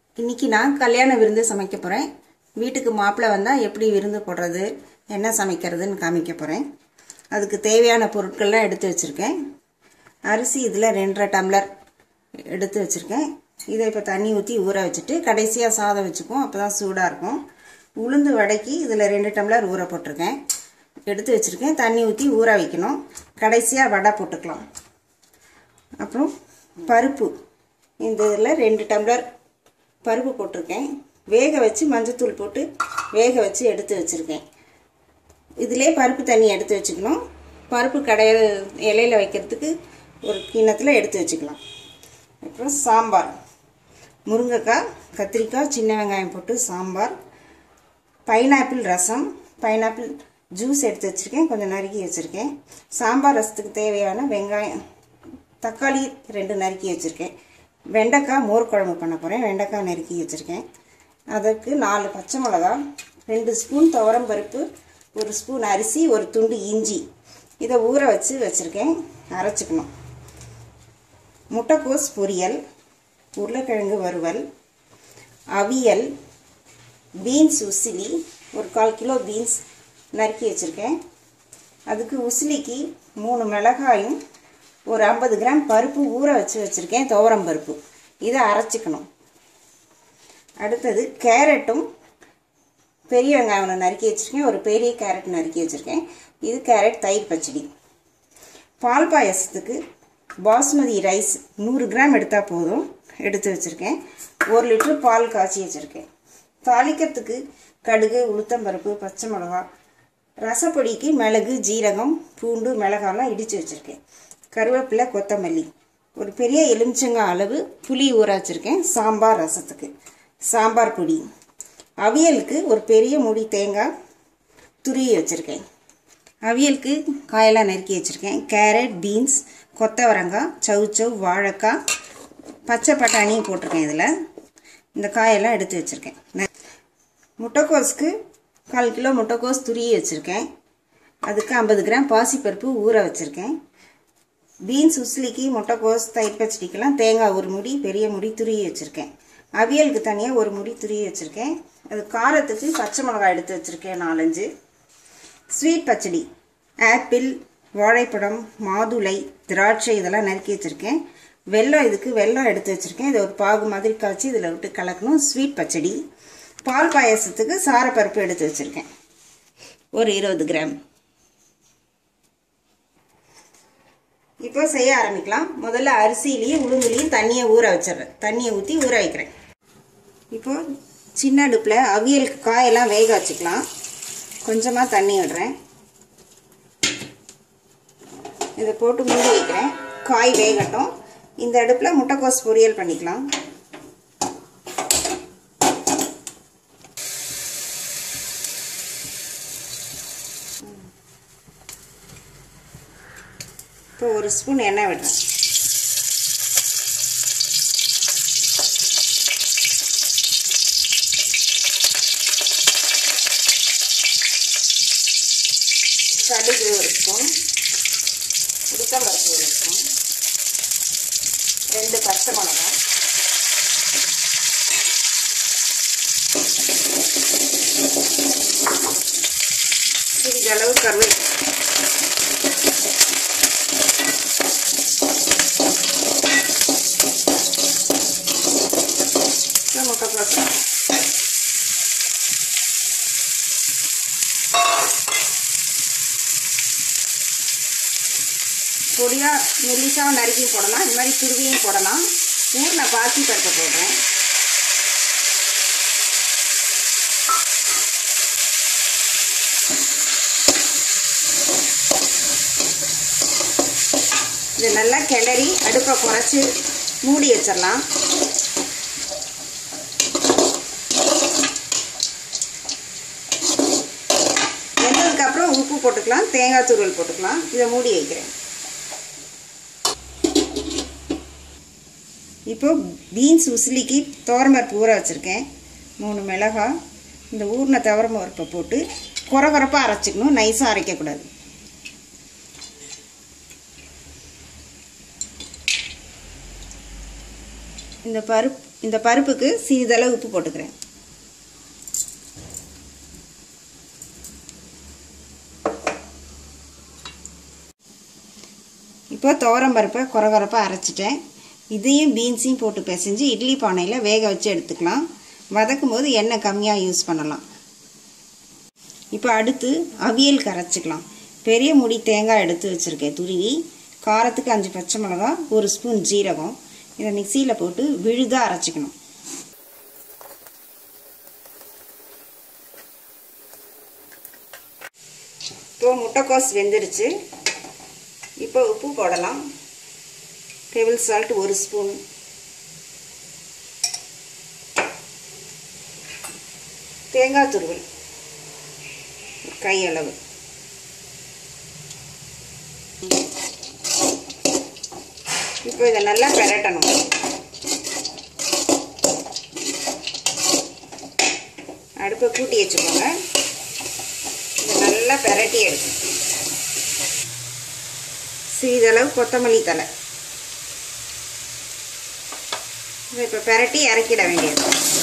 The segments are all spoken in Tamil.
இன்னைக்கு நான் கல்யாண விருந்து சமைக்க போகிறேன் வீட்டுக்கு மாப்பிள்ளை வந்தால் எப்படி விருந்து போடுறது என்ன சமைக்கிறதுன்னு காமிக்க போகிறேன் அதுக்கு தேவையான பொருட்கள்லாம் எடுத்து வச்சுருக்கேன் அரிசி இதில் ரெண்டரை டம்ளர் எடுத்து வச்சுருக்கேன் இதை இப்போ தண்ணி ஊற்றி ஊற வச்சுட்டு கடைசியாக சாதம் வச்சுக்குவோம் அப்போ தான் சூடாக இருக்கும் உளுந்து வடைக்கு இதில் ரெண்டு டம்ளர் ஊற போட்டிருக்கேன் எடுத்து வச்சுருக்கேன் தண்ணி ஊற்றி ஊற வைக்கணும் கடைசியாக வடை போட்டுக்கலாம் அப்புறம் பருப்பு இந்த இதில் ரெண்டு டம்ளர் பருப்பு போட்டிருக்கேன் வேக வச்சு மஞ்சத்தூள் போட்டு வேக வச்சு எடுத்து வச்சுருக்கேன் இதிலே பருப்பு தண்ணி எடுத்து வச்சுக்கணும் பருப்பு கடையில் இலையில வைக்கிறதுக்கு ஒரு கிண்ணத்தில் எடுத்து வச்சுக்கலாம் அப்புறம் சாம்பார் முருங்கைக்காய் கத்திரிக்காய் சின்ன வெங்காயம் போட்டு sambar pineapple rasam pineapple juice எடுத்து வச்சுருக்கேன் கொஞ்சம் நறுக்கி வச்சுருக்கேன் சாம்பார் ரசத்துக்கு தேவையான வெங்காயம் தக்காளி ரெண்டு நறுக்கி வச்சுருக்கேன் வெண்டைக்காய் மோர் குழம்பு பண்ண போகிறேன் வெண்டைக்காய் நறுக்கி வச்சுருக்கேன் அதற்கு நாலு பச்சை மிளகா ரெண்டு ஸ்பூன் துவரம் பருப்பு ஒரு ஸ்பூன் அரிசி ஒரு துண்டு இஞ்சி இதை ஊற வச்சு வச்சுருக்கேன் அரைச்சிக்கணும் முட்டைக்கோஸ் பொரியல் உருளைக்கிழங்கு வறுவல் அவியல் பீன்ஸ் உசிலி ஒரு கால் கிலோ பீன்ஸ் நறுக்கி வச்சுருக்கேன் அதுக்கு உசிலிக்கு மூணு மிளகாயும் ஒரு ஐம்பது கிராம் பருப்பு ஊற வச்சு வச்சுருக்கேன் துவரம் பருப்பு இதை அரைச்சிக்கணும் அடுத்தது கேரட்டும் பெரிய வெங்காயம் ஒன்று நறுக்கி வச்சுருக்கேன் ஒரு பெரிய கேரட் நறுக்கி வச்சுருக்கேன் இது கேரட் தயிர் பச்சடி பால் பாயசத்துக்கு பாஸ்மதி ரைஸ் நூறு கிராம் எடுத்தால் போதும் எடுத்து வச்சுருக்கேன் ஒரு லிட்ரு பால் காய்ச்சி வச்சுருக்கேன் தாளிக்கிறதுக்கு கடுகு உளுத்தம்பருப்பு பச்சை மிளகா ரசப்பொடிக்கு மிளகு ஜீரகம் பூண்டு மிளகாலாம் இடித்து வச்சுருக்கேன் கருவேப்பிலை கொத்தமல்லி ஒரு பெரிய எலுமிச்சங்காய் அளவு புளி ஊற வச்சுருக்கேன் சாம்பார் ரசத்துக்கு சாம்பார் பொடி அவியலுக்கு ஒரு பெரிய முடி தேங்காய் துருவி வச்சுருக்கேன் அவியலுக்கு காயெல்லாம் நறுக்கி வச்சுருக்கேன் கேரட் பீன்ஸ் கொத்தவரங்காய் சவுச்சவ் வாழைக்காய் பச்சை பட்டாணியும் போட்டிருக்கேன் இதில் இந்த காயெல்லாம் எடுத்து வச்சுருக்கேன் முட்டைக்கோஸ்க்கு கால் கிலோ முட்டைக்கோஸ் துருவி வச்சுருக்கேன் அதுக்கு ஐம்பது கிராம் பாசிப்பருப்பு ஊற வச்சுருக்கேன் பீன்ஸ் உஸ்லிக்கு முட்டைக்கோஸ் தயிர் பச்சடிக்கெல்லாம் தேங்காய் ஒரு முடி பெரிய முடி துருவி வச்சுருக்கேன் அவியலுக்கு தனியாக ஒரு முடி துருவி வச்சுருக்கேன் அது காரத்துக்கு பச்சை மிளகாய் எடுத்து வச்சுருக்கேன் நாலஞ்சு ஸ்வீட் பச்சடி ஆப்பிள் வாழைப்பழம் மாதுளை திராட்சை இதெல்லாம் நறுக்கி வச்சுருக்கேன் வெல்லம் இதுக்கு வெல்லம் எடுத்து வச்சுருக்கேன் இதை ஒரு பாகு மாதிரி காய்ச்சி இதில் விட்டு கலக்கணும் ஸ்வீட் பச்சடி பால் பாயசத்துக்கு சாரப்பருப்பு எடுத்து வச்சுருக்கேன் ஒரு இருபது கிராம் இப்போ செய்ய ஆரம்பிக்கலாம் முதல்ல அரிசியிலையும் உளுந்துலையும் தண்ணியை ஊற வச்சிடுறேன் தண்ணியை ஊற்றி ஊற வைக்கிறேன் இப்போ சின்ன அடுப்பில் அவியலுக்கு காயெல்லாம் வேக வச்சுக்கலாம் கொஞ்சமாக தண்ணி விடுறேன் இதை போட்டு மூடி வைக்கிறேன் காய் வேகட்டும் இந்த அடுப்பில் முட்டைக்கோஸ் பொரியல் பண்ணிக்கலாம் இப்போ ஒரு ஸ்பூன் எண்ணெய் விடுறேன் கடுகு ஒரு ஸ்பூன் உளுத்தம்பருப்பு ஒரு ஸ்பூன் ரெண்டு பச்சை மிளகாய் சிறிதளவு கருவேப்பிலை முட்டைக்கோஸ் பொடியாக மெல்லிசாவும் நறுக்கி போடலாம் இந்த மாதிரி துருவியும் போடலாம் ஊரில் பாசி பருப்பை போடுறேன் இது நல்லா கிளறி அடுப்பை குறைச்சி மூடி வச்சிடலாம் வெந்ததுக்கப்புறம் உப்பு போட்டுக்கலாம் தேங்காய் துருவல் போட்டுக்கலாம் இதை மூடி வைக்கிறேன் இப்போ பீன்ஸ் உசிலிக்கு துவரம்பருப்பு ஊற வச்சுருக்கேன் மூணு மிளகாய் இந்த ஊறின துவரம்பருப்பை போட்டு குறை குறைப்பாக அரைச்சிக்கணும் நைஸாக அரைக்கக்கூடாது இந்த பருப்பு இந்த பருப்புக்கு சிறிதளவு உப்பு போட்டுக்கிறேன் இப்போ துவரம் பருப்பை குறகுறப்பாக அரைச்சிட்டேன் இதையும் பீன்ஸையும் போட்டு பிசைஞ்சு இட்லி பானையில் வேக வச்சு எடுத்துக்கலாம் வதக்கும் போது எண்ணெய் கம்மியாக யூஸ் பண்ணலாம் இப்போ அடுத்து அவியல் கரைச்சிக்கலாம் பெரிய முடி தேங்காய் எடுத்து வச்சுருக்கேன் துருவி காரத்துக்கு அஞ்சு பச்சை மிளகா ஒரு ஸ்பூன் ஜீரகம் இதை மிக்சியில் போட்டு விழுதாக அரைச்சிக்கணும் இப்போ முட்டைக்கோஸ் வெந்துருச்சு இப்போ உப்பு போடலாம் டேபிள் சால்ட் ஒரு ஸ்பூன் தேங்காய் துருவல் கையளவு இப்போ இதை நல்லா பெரட்டணும் அடுப்பை கூட்டி வச்சுக்கோங்க இதை நல்லா பெரட்டி எடுக்கும் சிறிதளவு கொத்தமல்லி தலை இதை இப்போ பெரட்டி இறக்கிட வேண்டியது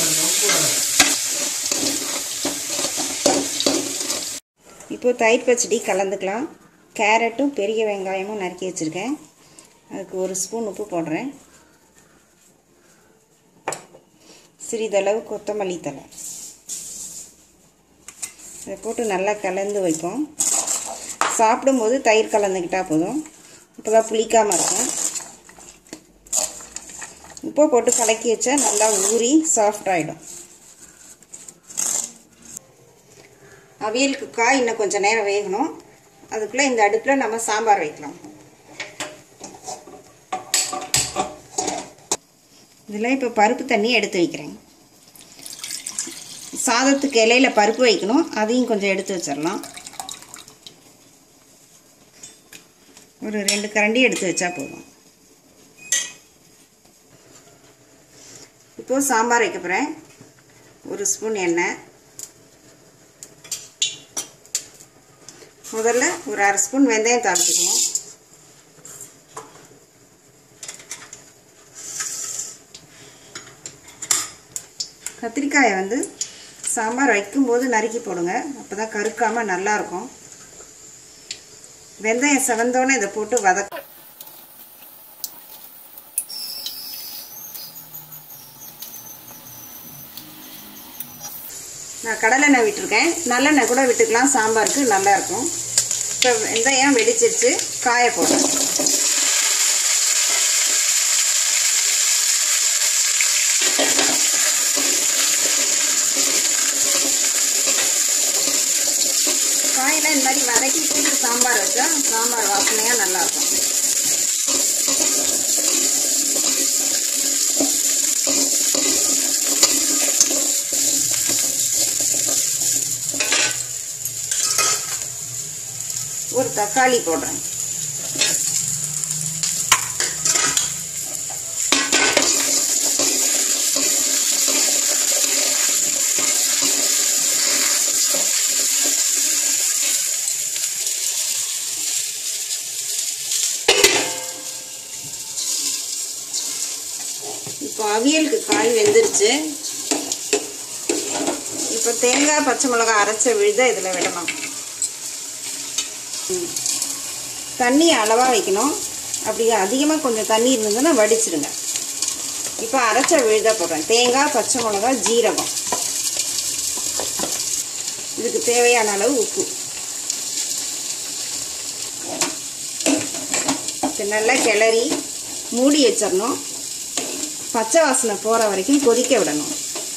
இப்போ தயிர் பச்சடி கலந்துக்கலாம் கேரட்டும் பெரிய வெங்காயமும் நறுக்கி வச்சுருக்கேன் அதுக்கு ஒரு ஸ்பூன் உப்பு போடுறேன் சிறிதளவு கொத்தமல்லி தலை இதை போட்டு நல்லா கலந்து வைப்போம் சாப்பிடும்போது தயிர் கலந்துக்கிட்டால் போதும் இப்போ தான் புளிக்காமல் இருக்கும் உப்பை போட்டு கலக்கி வச்சா நல்லா ஊறி சாஃப்ட் ஆகிடும் அவியலுக்கு காய் இன்னும் கொஞ்சம் நேரம் வேகணும் அதுக்குள்ளே இந்த அடுப்பில் நம்ம சாம்பார் வைக்கலாம் இதில் இப்போ பருப்பு தண்ணி எடுத்து வைக்கிறேன் சாதத்துக்கு இலையில பருப்பு வைக்கணும் அதையும் கொஞ்சம் எடுத்து வச்சிடலாம் ஒரு ரெண்டு கரண்டி எடுத்து வச்சா போதும் இப்போது சாம்பார் வைக்க போகிறேன் ஒரு ஸ்பூன் எண்ணெய் முதல்ல ஒரு அரை ஸ்பூன் வெந்தயம் தாளிச்சுக்குவோம் கத்திரிக்காயை வந்து சாம்பார் வைக்கும்போது நறுக்கி போடுங்க அப்போ தான் கருக்காமல் நல்லாயிருக்கும் வெந்தயம் செவந்தோன்னே இதை போட்டு வதக்க நான் கடலெண்ணெய் விட்டுருக்கேன் நல்லெண்ணெய் கூட விட்டுக்கலாம் சாம்பாருக்கு நல்லாயிருக்கும் இப்போ வெந்தயம் வெடிச்சிருச்சு காய போடுறேன் காயெல்லாம் இந்த மாதிரி வதக்கி போட்டு சாம்பார் வச்சா சாம்பார் வாசனையாக நல்லாயிருக்கும் ஒரு தக்காளி போடுறேன் இப்போ அவியலுக்கு காய் வெந்துருச்சு இப்போ தேங்காய் பச்சை மிளகாய் அரைச்ச விழுத இதில் விடலாம் தண்ணி அளவாக வைக்கணும் அப்படி அதிகமாக கொஞ்சம் தண்ணி இருந்ததுன்னா வடிச்சிடுங்க இப்போ அரைச்ச விழுத போடுறேன் தேங்காய் பச்சை மிளகா ஜீரகம் இதுக்கு தேவையான அளவு உப்பு இது நல்லா கிளறி மூடி வச்சிடணும் பச்சை வாசனை போகிற வரைக்கும் கொதிக்க விடணும்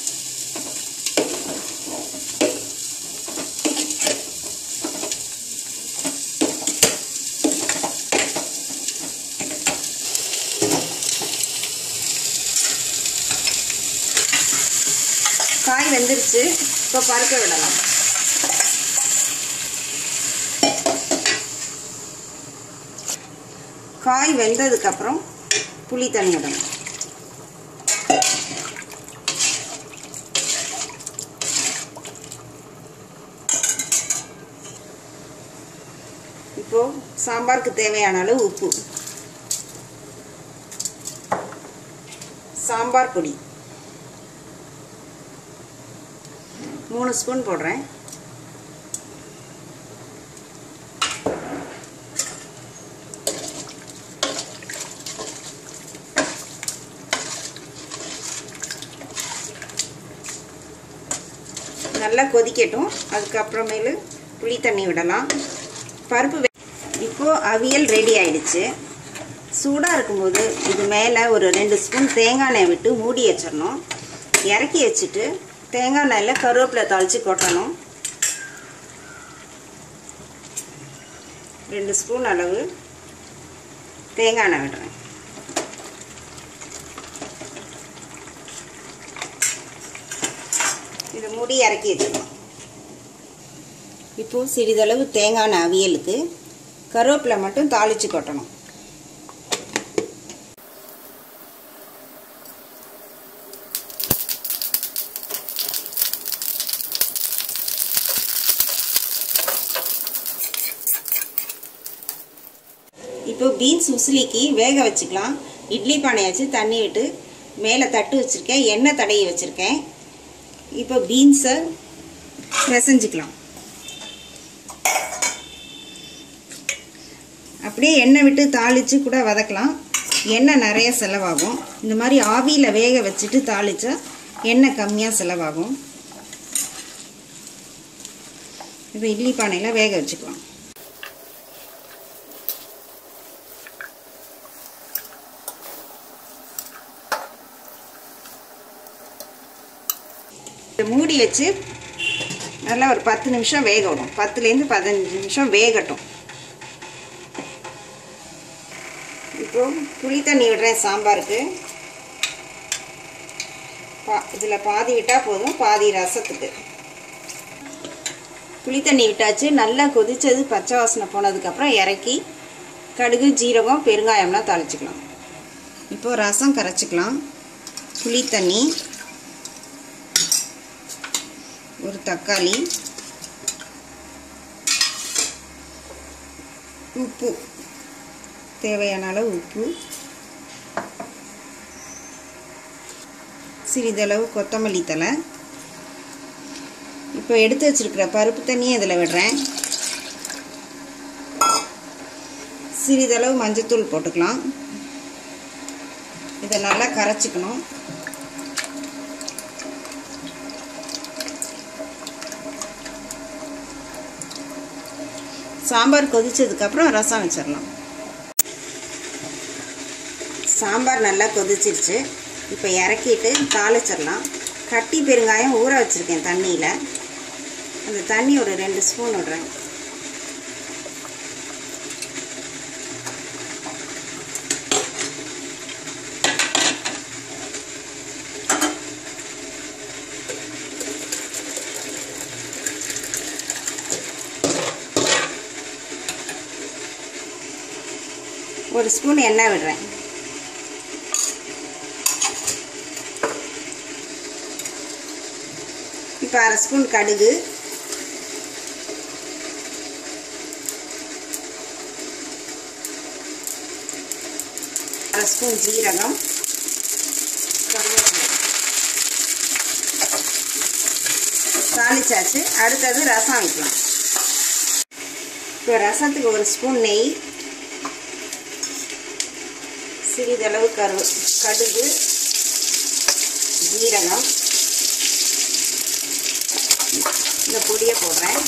காய் வெந்துருச்சு இப்போ பருக்க விடலாம் காய் வெந்ததுக்கப்புறம் புளி தண்ணி விடணும் இப்போ சாம்பாருக்கு தேவையான அளவு உப்பு சாம்பார் பொடி மூணு ஸ்பூன் போடுறேன் நல்லா கொதிக்கட்டும் அதுக்கப்புறமேலு புளி தண்ணி விடலாம் பருப்பு வே- இப்போ அவியல் ரெடி ஆயிடுச்சு சூடாக இருக்கும்போது இது மேலே ஒரு ரெண்டு ஸ்பூன் தேங்காய் எண்ணெய் விட்டு மூடி வச்சிடணும் இறக்கி வச்சுட்டு தேங்காய் எண்ணெயில் கருவேப்பிலை தாளித்து கொட்டணும் ரெண்டு ஸ்பூன் அளவு தேங்காய் எண்ணெய் விடுறேன் இதை மூடி இறக்கி வச்சுக்கலாம் இப்போ சிறிதளவு தேங்காய் எண்ணெய் அவியலுக்கு கருவேப்பிலை மட்டும் தாளித்து கொட்டணும் இப்போ பீன்ஸ் உசிலிக்கு வேக வச்சுக்கலாம் இட்லி பானை வச்சு தண்ணி விட்டு மேலே தட்டு வச்சுருக்கேன் எண்ணெய் தடவி வச்சுருக்கேன் இப்போ பீன்ஸை பிசைஞ்சிக்கலாம் அப்படியே எண்ணெய் விட்டு தாளித்து கூட வதக்கலாம் எண்ணெய் நிறைய செலவாகும் இந்த மாதிரி ஆவியில் வேக வச்சுட்டு தாளித்தா எண்ணெய் கம்மியாக செலவாகும் இப்போ இட்லி பானையில் வேக வச்சுக்கலாம் இதை மூடி வச்சு நல்லா ஒரு பத்து நிமிஷம் வேக விடும் பத்துலேருந்து பதினஞ்சு நிமிஷம் வேகட்டும் இப்போ புளி தண்ணி விடுறேன் சாம்பாருக்கு பா இதில் பாதி விட்டால் போதும் பாதி ரசத்துக்கு புளி தண்ணி விட்டாச்சு நல்லா கொதிச்சது பச்சை வாசனை போனதுக்கப்புறம் இறக்கி கடுகு ஜீரகம் பெருங்காயம்லாம் தாளிச்சுக்கலாம் இப்போ ரசம் கரைச்சிக்கலாம் புளி தண்ணி ஒரு தக்காளி உப்பு தேவையான அளவு உப்பு சிறிதளவு கொத்தமல்லி தலை இப்போ எடுத்து வச்சிருக்கிற பருப்பு தண்ணியை இதில் விடுறேன் சிறிதளவு மஞ்சத்தூள் போட்டுக்கலாம் இதை நல்லா கரைச்சிக்கணும் சாம்பார் கொதிச்சதுக்கப்புறம் ரசம் வச்சிடலாம் சாம்பார் நல்லா கொதிச்சிருச்சு இப்போ இறக்கிட்டு தாளிச்சிடலாம் கட்டி பெருங்காயம் ஊற வச்சுருக்கேன் தண்ணியில் அந்த தண்ணி ஒரு ரெண்டு ஸ்பூன் விடுறேன் ஒரு ஸ்பூன் எண்ணெய் விடுறேன் இப்போ அரை ஸ்பூன் கடுகு அரை ஸ்பூன் ஜீரகம் கருவேப்பிலை. தாளிச்சாச்சு அடுத்தது ரசம் வைக்கலாம் இப்போ ரசத்துக்கு ஒரு ஸ்பூன் நெய் சிறிதளவு கரு கடுகு ஜீரகம் இந்த பொடியை போடுறேன்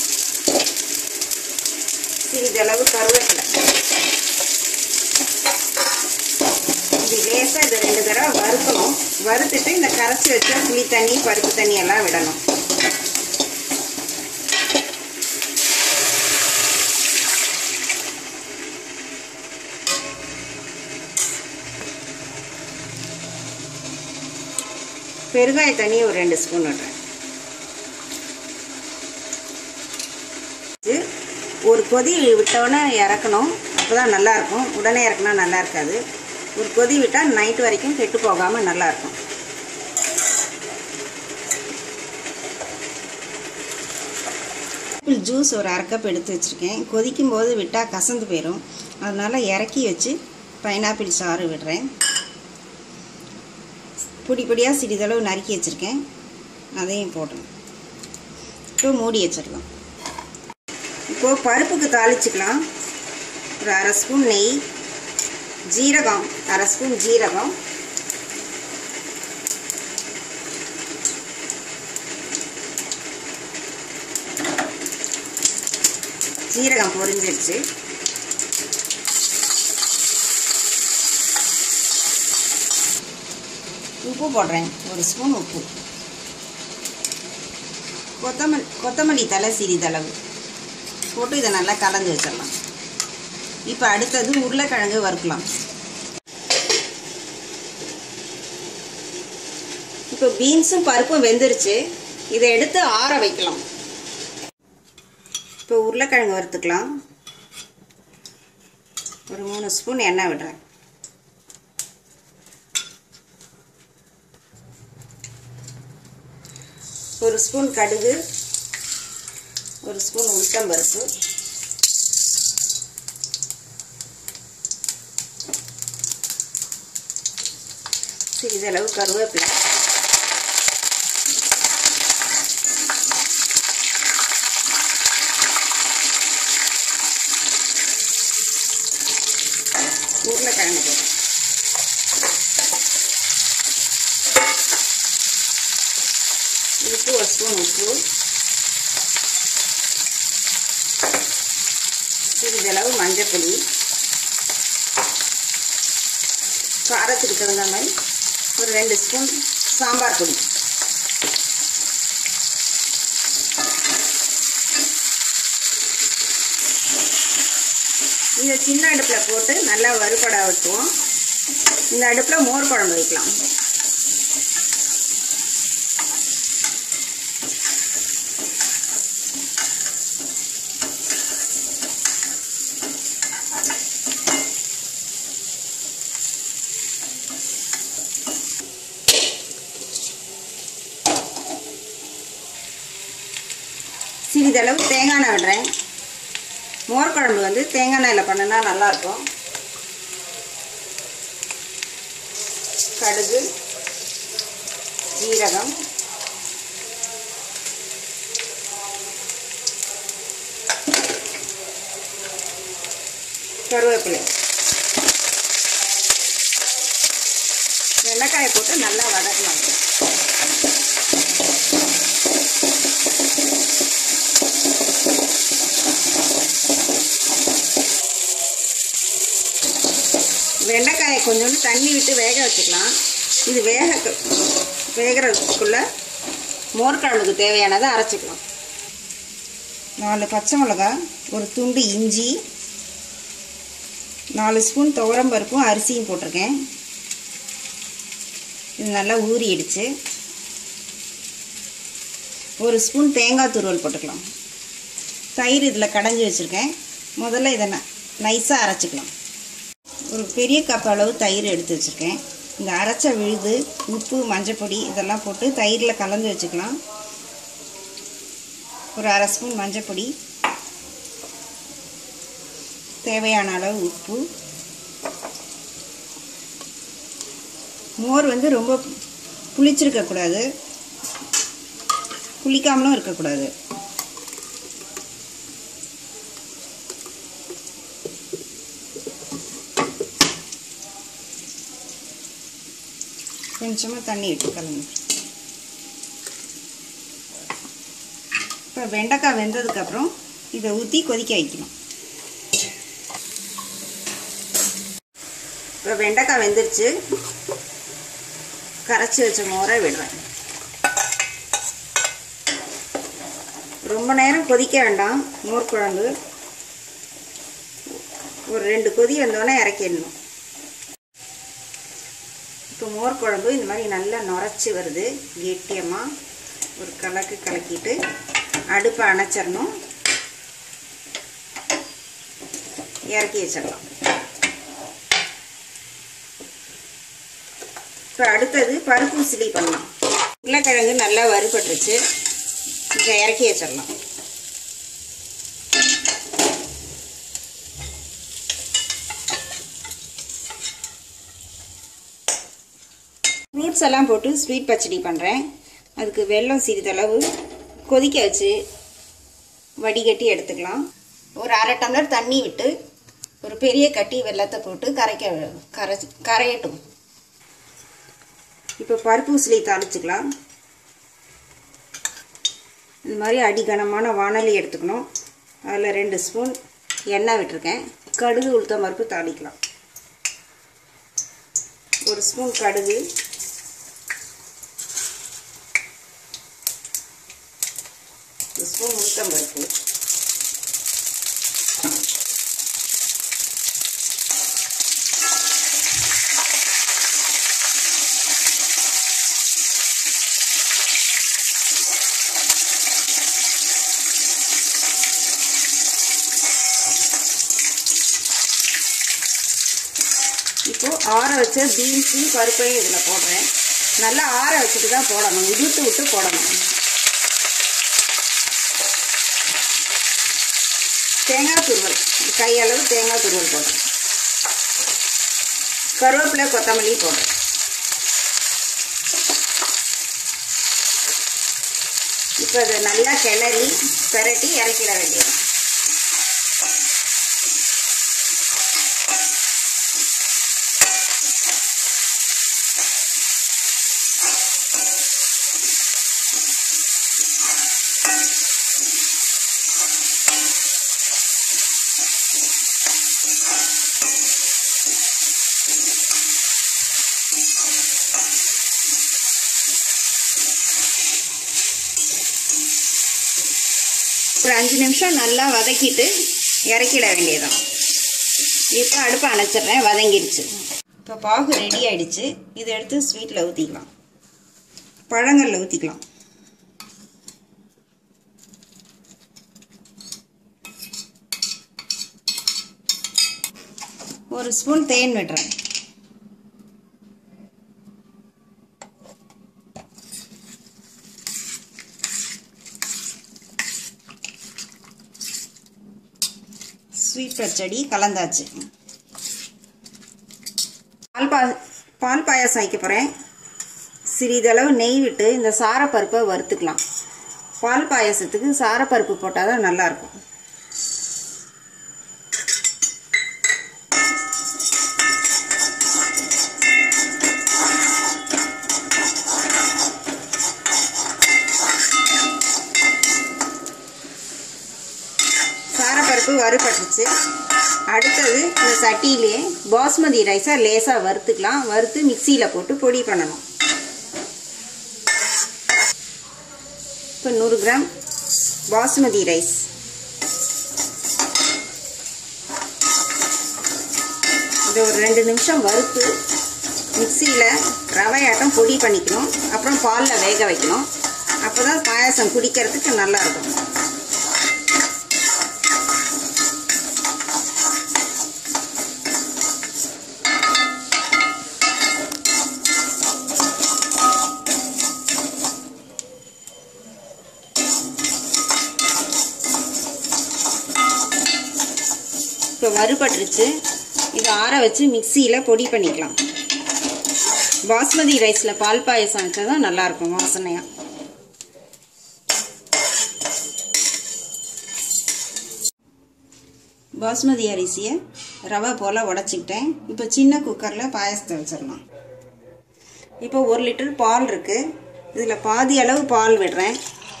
சிறிதளவு கருவேப்பிலை இது லேசாக இது ரெண்டு தடவை வறுக்கணும் வறுத்துட்டு இந்த கரைச்சி வச்ச புளி தண்ணி பருப்பு தண்ணி எல்லாம் விடணும் பெருங்காய தண்ணி ஒரு ரெண்டு ஸ்பூன் விடுறேன் இது ஒரு கொதி விட்டோன்னே இறக்கணும் அப்போ தான் நல்லாயிருக்கும் உடனே இறக்குனா நல்லா இருக்காது ஒரு கொதி விட்டால் நைட் வரைக்கும் கெட்டு போகாமல் நல்லாயிருக்கும் ஆப்பிள் ஜூஸ் ஒரு அரை கப் எடுத்து வச்சுருக்கேன் கொதிக்கும் போது விட்டால் கசந்து போயிடும் அதனால் இறக்கி வச்சு பைனாப்பிள் சாறு விடுறேன் பொடி பொடியாக சிறிதளவு நறுக்கி வச்சுருக்கேன் அதையும் போடணும் இப்போ மூடி வச்சிடலாம் இப்போது பருப்புக்கு தாளிச்சுக்கலாம் ஒரு அரை ஸ்பூன் நெய் ஜீரகம் அரை ஸ்பூன் ஜீரகம் ஜீரகம் பொரிஞ்சிருச்சு உப்பு போடுறேன் ஒரு ஸ்பூன் உப்பு கொத்தமல்லி கொத்தமல்லி தலை சிறிதளவு போட்டு இதை நல்லா கலந்து வச்சிடலாம் இப்போ அடுத்தது உருளைக்கிழங்கு வறுக்கலாம் இப்போ பீன்ஸும் பருப்பும் வெந்துருச்சு இதை எடுத்து ஆற வைக்கலாம் இப்போ உருளைக்கிழங்கு வறுத்துக்கலாம் ஒரு மூணு ஸ்பூன் எண்ணெய் விடுறேன் ஒரு ஸ்பூன் கடுகு ஒரு ஸ்பூன் உளுத்தம்பருப்பு சிறிதளவு கருவேப்பிலை உருளைக்கிழங்கு போடுறேன் இதுக்கு ஒரு ஸ்பூன் உப்பு சிறிதளவு மஞ்சப்பொடி காரத்துக்கு தகுந்த மாதிரி ஒரு ரெண்டு ஸ்பூன் சாம்பார் பொடி இந்த சின்ன அடுப்பில் போட்டு நல்லா வறுபட வச்சுவோம் இந்த அடுப்பில் மோர் குழம்பு வைக்கலாம் சிறிதளவு தேங்காய் எண்ணெய் விடுறேன் மோர் குழம்பு வந்து தேங்காய் எண்ணெயில் பண்ணினா நல்லாயிருக்கும் கடுகு ஜீரகம் கருவேப்பிலை வெண்டைக்காயை போட்டு நல்லா வதக்கலாம் வெண்டைக்காயை கொஞ்சோண்டு தண்ணி விட்டு வேக வச்சுக்கலாம் இது வேக வேகிறதுக்குள்ளே மோர் குழம்புக்கு தேவையானதை அரைச்சிக்கலாம் நாலு பச்சை மிளகா ஒரு துண்டு இஞ்சி நாலு ஸ்பூன் துவரம் பருப்பும் அரிசியும் போட்டிருக்கேன் இது நல்லா ஊறிடுச்சு ஒரு ஸ்பூன் தேங்காய் துருவல் போட்டுக்கலாம் தயிர் இதில் கடைஞ்சி வச்சுருக்கேன் முதல்ல இதை ந நைஸாக அரைச்சிக்கலாம் ஒரு பெரிய கப் அளவு தயிர் எடுத்து வச்சுருக்கேன் இந்த அரைச்ச விழுது உப்பு மஞ்சப்பொடி இதெல்லாம் போட்டு தயிரில் கலந்து வச்சுக்கலாம் ஒரு அரை ஸ்பூன் மஞ்சப்பொடி தேவையான அளவு உப்பு மோர் வந்து ரொம்ப புளிச்சிருக்கக்கூடாது புளிக்காமலும் இருக்கக்கூடாது கொஞ்சமாக தண்ணி விட்டு கலந்து இப்போ வெண்டைக்காய் வெந்ததுக்கப்புறம் இதை ஊற்றி கொதிக்க வைக்கணும் இப்போ வெண்டைக்காய் வெந்துருச்சு கரைச்சி வச்ச மோரை விடுறேன் ரொம்ப நேரம் கொதிக்க வேண்டாம் மோர் குழம்பு ஒரு ரெண்டு கொதி வந்தோடனே இறக்கிடணும் இப்போ மோர் குழம்பு இந்த மாதிரி நல்லா நுரைச்சி வருது கெட்டியமாக ஒரு கலக்கு கலக்கிட்டு அடுப்பை அணைச்சிடணும் இறக்கி வச்சிடலாம் இப்போ அடுத்தது பருப்பு உசிலி பண்ணலாம் உருளைக்கிழங்கு நல்லா வறுபட்டுருச்சு இதை இறக்கி வச்சிடலாம் ஃப்ரூட்ஸ் எல்லாம் போட்டு ஸ்வீட் பச்சடி பண்ணுறேன் அதுக்கு வெல்லம் சிறிதளவு கொதிக்க வச்சு வடிகட்டி எடுத்துக்கலாம் ஒரு அரை டம்ளர் தண்ணி விட்டு ஒரு பெரிய கட்டி வெள்ளத்தை போட்டு கரைக்க கரை கரையட்டும் இப்போ பருப்பு உசிலி தாளிச்சுக்கலாம் இந்த மாதிரி அடிகனமான வானலி எடுத்துக்கணும் அதில் ரெண்டு ஸ்பூன் எண்ணெய் விட்டுருக்கேன் கடுகு உளுத்தம் பருப்பு தாளிக்கலாம் ஒரு ஸ்பூன் கடுகு ஒரு ஸ்பூன் உளுத்தம் பருப்பு இப்போ ஆற வச்ச பீன்ஸும் பருப்பையும் இதில் போடுறேன் நல்லா ஆற வச்சுட்டு தான் போடணும் உதிர்த்து விட்டு போடணும் தேங்காய் துருவல் கையளவு தேங்காய் துருவல் போடுறேன் கருவேப்பிலை கொத்தமல்லி போடுறேன் இப்போ இதை நல்லா கிளறி பெரட்டி இறக்கிட வேண்டியது ஒரு அஞ்சு நிமிஷம் நல்லா வதக்கிட்டு இறக்கிட வேண்டியதான் இப்போ அடுப்பை அணைச்சிட்றேன் வதங்கிடுச்சு இப்போ பாகு ரெடி ஆயிடுச்சு இதை எடுத்து ஸ்வீட்டில் ஊற்றிக்கலாம் பழங்களில் ஊற்றிக்கலாம் ஒரு ஸ்பூன் தேன் விடுறேன் ஸ்வீட் பச்சடி கலந்தாச்சு பால் பா பால் பாயாசம் வைக்க போகிறேன் சிறிதளவு நெய் விட்டு இந்த சாரப்பருப்பை வறுத்துக்கலாம் பால் பாயாசத்துக்கு சாரப்பருப்பு போட்டால் தான் நல்லாயிருக்கும் சாரப்பருப்பு வறுபட்டுச்சு அடுத்தது இந்த சட்டியிலே பாஸ்மதி ரைஸை லேசாக வறுத்துக்கலாம் வறுத்து மிக்சியில் போட்டு பொடி பண்ணணும் இப்போ நூறு கிராம் பாஸ்மதி ரைஸ் இதை ஒரு ரெண்டு நிமிஷம் வறுத்து மிக்சியில் ரவையாட்டம் பொடி பண்ணிக்கணும் அப்புறம் பாலில் வேக வைக்கணும் அப்போ தான் பாயாசம் குடிக்கிறதுக்கு நல்லாயிருக்கும் இப்போ வறுபட்டுருச்சு இதை ஆற வச்சு மிக்சியில் பொடி பண்ணிக்கலாம் பாஸ்மதி ரைஸில் பால் பாயசம் வச்சா தான் நல்லாயிருக்கும் வாசனையாக பாஸ்மதி அரிசியை ரவை போல் உடச்சிக்கிட்டேன் இப்போ சின்ன குக்கரில் பாயசத்தை வச்சிடலாம் இப்போ ஒரு லிட்டர் பால் இருக்குது இதில் பாதி அளவு பால் விடுறேன்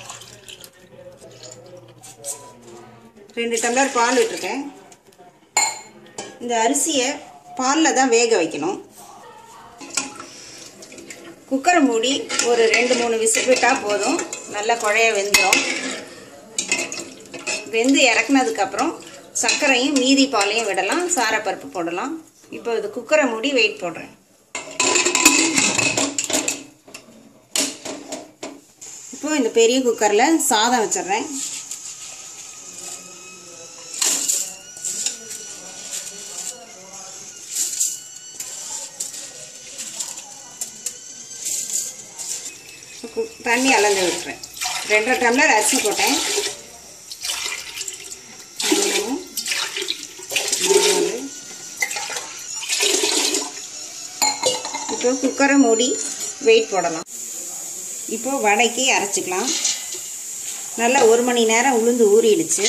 ரெண்டு டம்ளர் பால் விட்டுருக்கேன் இந்த அரிசியை பாலில் தான் வேக வைக்கணும் குக்கரை மூடி ஒரு ரெண்டு மூணு விசில் விட்டால் போதும் நல்லா குழைய வெந்துடும் வெந்து இறக்குனதுக்கப்புறம் சர்க்கரையும் மீதி பாலையும் விடலாம் சாரப்பருப்பு போடலாம் இப்போ இது குக்கரை மூடி வெயிட் போடுறேன் இப்போது இந்த பெரிய குக்கரில் சாதம் வச்சிடுறேன் தண்ணி அளந்து விட்டுறேன் ரெண்டரை டம்ளர் அரிசி போட்டேன் மூணு, நாலு. இப்போ குக்கரை மூடி வெயிட் போடலாம் இப்போ வடைக்கு அரைச்சிக்கலாம் நல்லா ஒரு மணி நேரம் உளுந்து ஊறிடுச்சு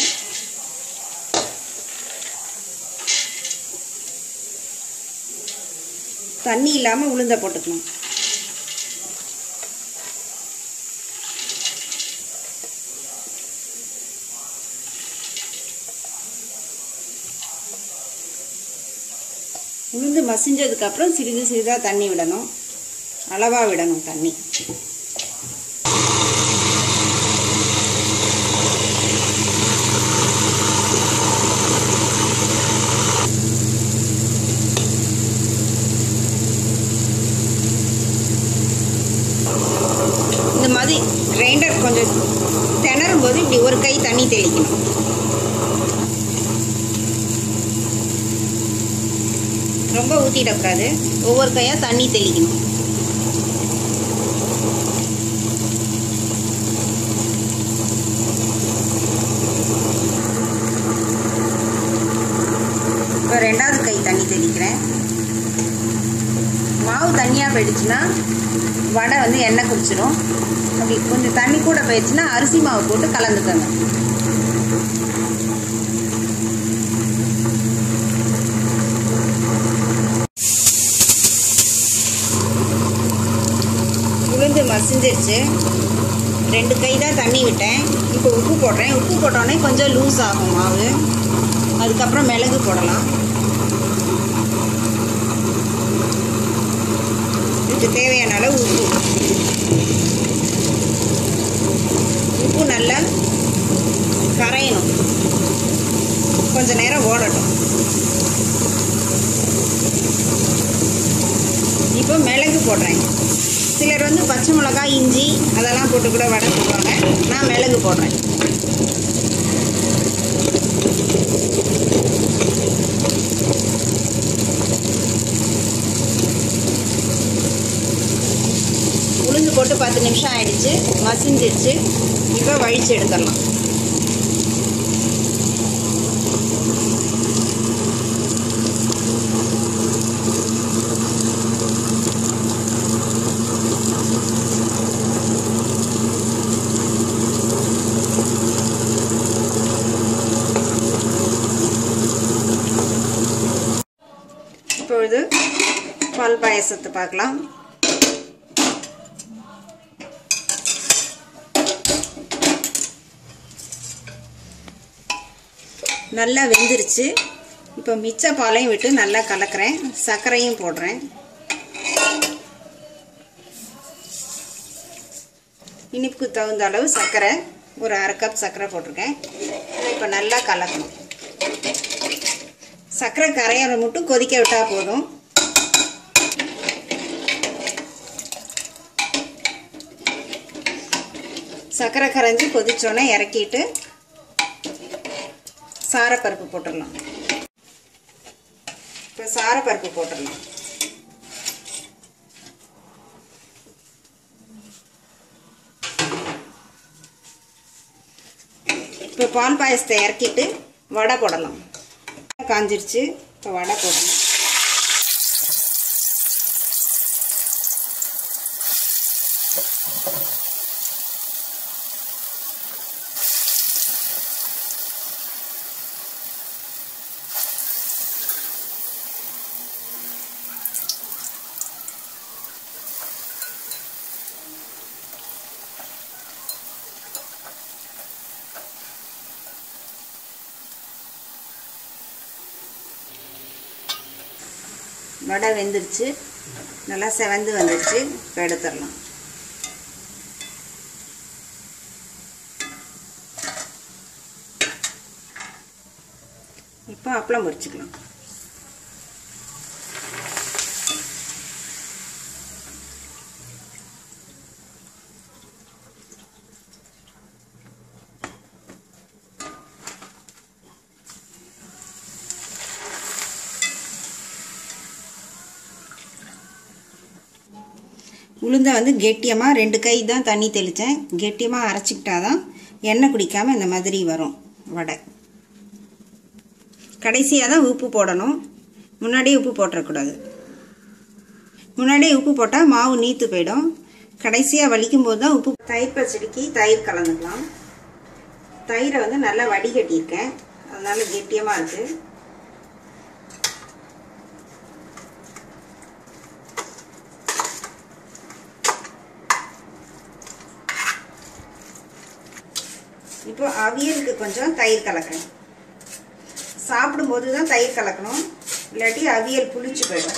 தண்ணி இல்லாமல் உளுந்த போட்டுக்கணும் உளுந்து மசிஞ்சதுக்கப்புறம் சிறிது சிறிதாக தண்ணி விடணும் அளவாக விடணும் தண்ணி இந்த மாதிரி கிரைண்டர் கொஞ்சம் திணறும் போது இப்படி ஒரு கை தண்ணி தெளிக்கணும் ரொம்ப ஊற்றிடக்கூடாது ஒவ்வொரு கையாக தண்ணி தெளிக்கணும் இப்போ ரெண்டாவது கை தண்ணி தெளிக்கிறேன் மாவு தண்ணியாக போயிடுச்சுன்னா வடை வந்து எண்ணெய் குடிச்சிடும் அப்படி கொஞ்சம் தண்ணி கூட போயிடுச்சுன்னா அரிசி மாவு போட்டு கலந்துக்கோங்க உளுந்து மசிஞ்சிருச்சு ரெண்டு கை தான் தண்ணி விட்டேன் இப்போ உப்பு போடுறேன் உப்பு போட்டோடனே கொஞ்சம் லூஸ் ஆகும் மாவு அதுக்கப்புறம் மிளகு போடலாம் இதுக்கு தேவையான அளவு உப்பு உப்பு நல்லா கரையணும் கொஞ்ச நேரம் ஓடட்டும் இப்போ மிளகு போடுறேன் சிலர் வந்து பச்சை மிளகாய் இஞ்சி அதெல்லாம் போட்டு கூட வடை போடுவாங்க நான் மிளகு போடுறேன் உளுந்து போட்டு பத்து நிமிஷம் ஆயிடுச்சு மசிஞ்சிருச்சு இப்போ வழிச்சு எடுத்துடலாம் இப்பொழுது பால் பாயசத்தை பார்க்கலாம் நல்லா வெந்துருச்சு இப்போ மிச்ச பாலையும் விட்டு நல்லா கலக்கிறேன் சர்க்கரையும் போடுறேன் இனிப்புக்கு தகுந்த அளவு சர்க்கரை ஒரு அரை கப் சர்க்கரை போட்டிருக்கேன் இப்போ நல்லா கலக்கணும் சர்க்கரை கரையிற மட்டும் கொதிக்க விட்டால் போதும் சர்க்கரை கரைஞ்சி கொதிச்சோன்னே இறக்கிட்டு சாரப்பருப்பு போட்டுடலாம் இப்போ சாரப்பருப்பு போட்டுடலாம் இப்போ பால் பாயசத்தை இறக்கிட்டு வடை போடலாம் காஞ்சிருச்சு இப்போ வடை போடணும் வடை வெந்துருச்சு நல்லா செவந்து வந்துருச்சு இப்போ எடுத்துடலாம் இப்போ அப்பளம் பொரிச்சுக்கலாம் உளுந்தை வந்து கெட்டியமாக ரெண்டு கை தான் தண்ணி தெளித்தேன் கெட்டியமாக அரைச்சிக்கிட்டா தான் எண்ணெய் குடிக்காமல் இந்த மாதிரி வரும் வடை கடைசியாக தான் உப்பு போடணும் முன்னாடியே உப்பு போட்டுறக்கூடாது முன்னாடியே உப்பு போட்டால் மாவு நீத்து போயிடும் கடைசியாக வலிக்கும் போது தான் உப்பு தயிர் பச்சடிக்கு தயிர் கலந்துக்கலாம் தயிரை வந்து நல்லா வடிகட்டியிருக்கேன் அதனால கெட்டியமாக இருக்குது இப்போ அவியலுக்கு கொஞ்சம் தயிர் கலக்கிறேன் சாப்பிடும்போது தான் தயிர் கலக்கணும் இல்லாட்டி அவியல் புளிச்சு போயிடும்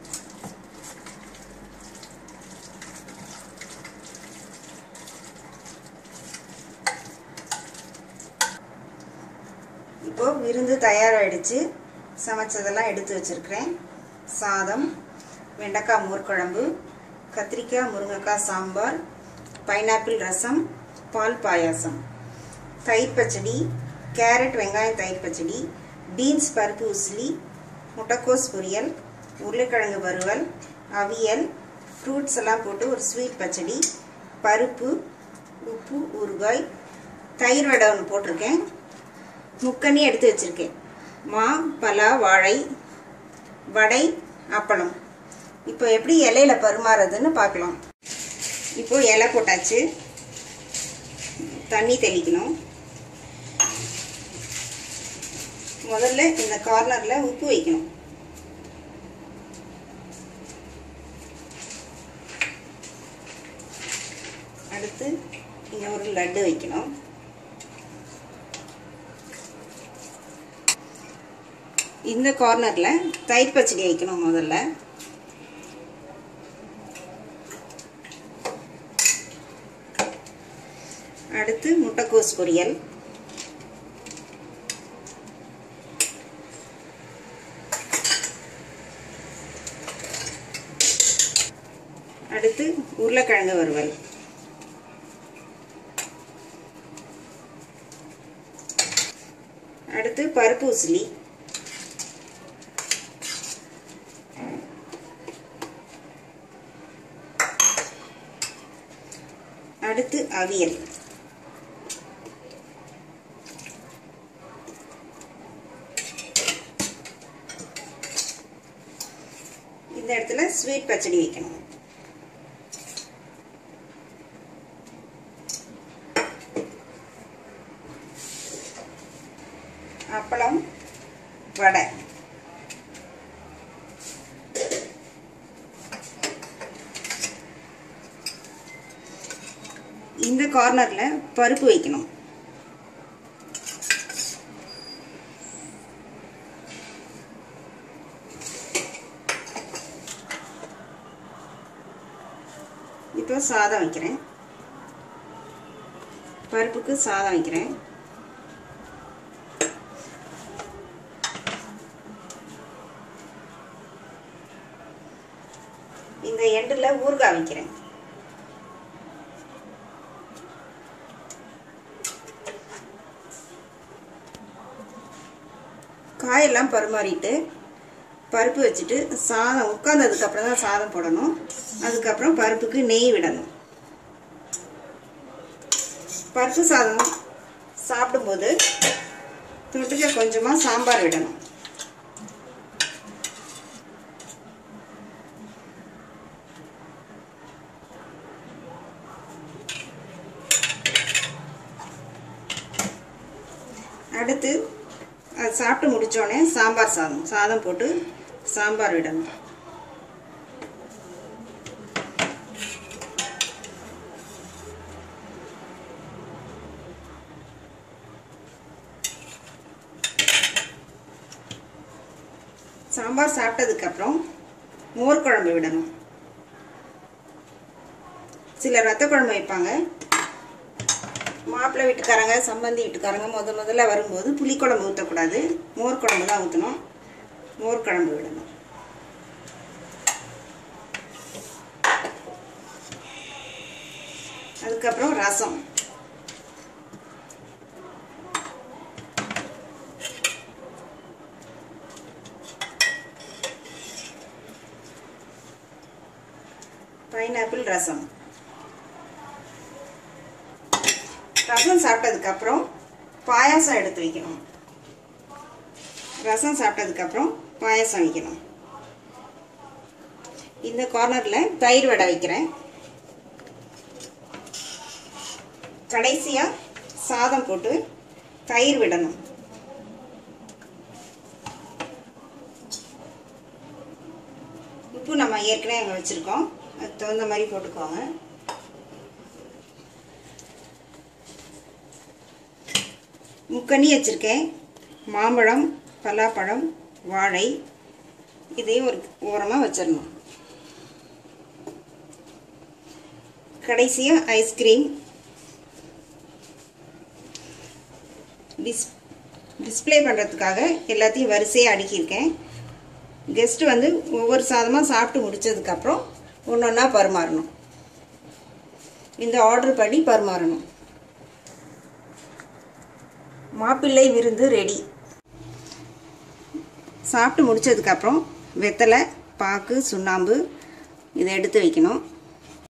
இப்போ விருந்து தயாராகிடுச்சு சமைச்சதெல்லாம் எடுத்து வச்சுருக்கிறேன் சாதம் வெண்டைக்காய் மோர்க்குழம்பு கத்திரிக்காய் முருங்கைக்காய் சாம்பார் பைனாப்பிள் ரசம் பால் பாயாசம் தயிர் பச்சடி கேரட் வெங்காயம் தயிர் பச்சடி பீன்ஸ் பருப்பு உசிலி முட்டைக்கோஸ் பொரியல் உருளைக்கிழங்கு வறுவல் அவியல் ஃப்ரூட்ஸ் எல்லாம் போட்டு ஒரு ஸ்வீட் பச்சடி பருப்பு உப்பு ஊறுகாய் தயிர் வடை ஒன்று போட்டிருக்கேன் முக்கண்ணி எடுத்து வச்சுருக்கேன் மா பலா வாழை வடை அப்பளம் இப்போ எப்படி இலையில பரிமாறுறதுன்னு பார்க்கலாம் இப்போ இலை போட்டாச்சு தண்ணி தெளிக்கணும் முதல்ல இந்த கார்னரில் உப்பு வைக்கணும் அடுத்து இங்கே ஒரு லட்டு வைக்கணும் இந்த கார்னரில் தயிர் பச்சடி வைக்கணும் முதல்ல அடுத்து முட்டைக்கோஸ் பொரியல் அடுத்து உருளைக்கிழங்கு வறுவல் அடுத்து பருப்பு உசிலி அடுத்து அவியல் இந்த இடத்துல ஸ்வீட் பச்சடி வைக்கணும் அப்பளம் வடை இந்த கார்னரில் பருப்பு வைக்கணும் இப்போ சாதம் வைக்கிறேன் பருப்புக்கு சாதம் வைக்கிறேன் இந்த எண்டில் ஊறுகாய் வைக்கிறேன் காயெல்லாம் பரிமாறிட்டு பருப்பு வச்சுட்டு சாதம் உட்காந்ததுக்கப்புறம் தான் சாதம் போடணும் அதுக்கப்புறம் பருப்புக்கு நெய் விடணும் பருப்பு சாதம் சாப்பிடும்போது தொட்டுக்க கொஞ்சமாக சாம்பார் விடணும் அடுத்து அது சாப்பிட்டு முடித்தோடனே சாம்பார் சாதம் சாதம் போட்டு சாம்பார் விடணும் சாம்பார் சாப்பிட்டதுக்கப்புறம் மோர் குழம்பு விடணும் சில ரத்த குழம்பு வைப்பாங்க மாப்பிள்ளை வீட்டுக்காரங்க சம்பந்தி வீட்டுக்காரங்க முத முதல்ல வரும்போது புளிக்குழம்பு ஊற்றக்கூடாது மோர் குழம்பு தான் ஊற்றணும் மோர் குழம்பு விடணும் அதுக்கப்புறம் ரசம் பைனாப்பிள் ரசம் ரசம் சாப்பிட்டதுக்கப்புறம் பாயாசம் எடுத்து வைக்கணும் ரசம் சாப்பிட்டதுக்கப்புறம் பாயாசம் வைக்கணும் இந்த கார்னரில் தயிர் வடை வைக்கிறேன் கடைசியாக சாதம் போட்டு தயிர் விடணும் உப்பு நம்ம ஏற்கனவே அங்கே வச்சுருக்கோம் அதுக்கு தகுந்த மாதிரி போட்டுக்கோங்க முக்கனி வச்சுருக்கேன் மாம்பழம் பலாப்பழம் வாழை இதையும் ஒரு ஓரமாக வச்சிடணும் கடைசியாக ஐஸ்கிரீம் டிஸ் டிஸ்பிளே பண்ணுறதுக்காக எல்லாத்தையும் வரிசையாக அடுக்கியிருக்கேன் கெஸ்ட்டு வந்து ஒவ்வொரு சாதமாக சாப்பிட்டு முடித்ததுக்கப்புறம் ஒன்று ஒன்றா பரிமாறணும் இந்த ஆர்டர் படி பரிமாறணும் மாப்பிள்ளை விருந்து ரெடி சாப்பிட்டு முடித்ததுக்கப்புறம் வெத்தலை பாக்கு சுண்ணாம்பு இதை எடுத்து வைக்கணும்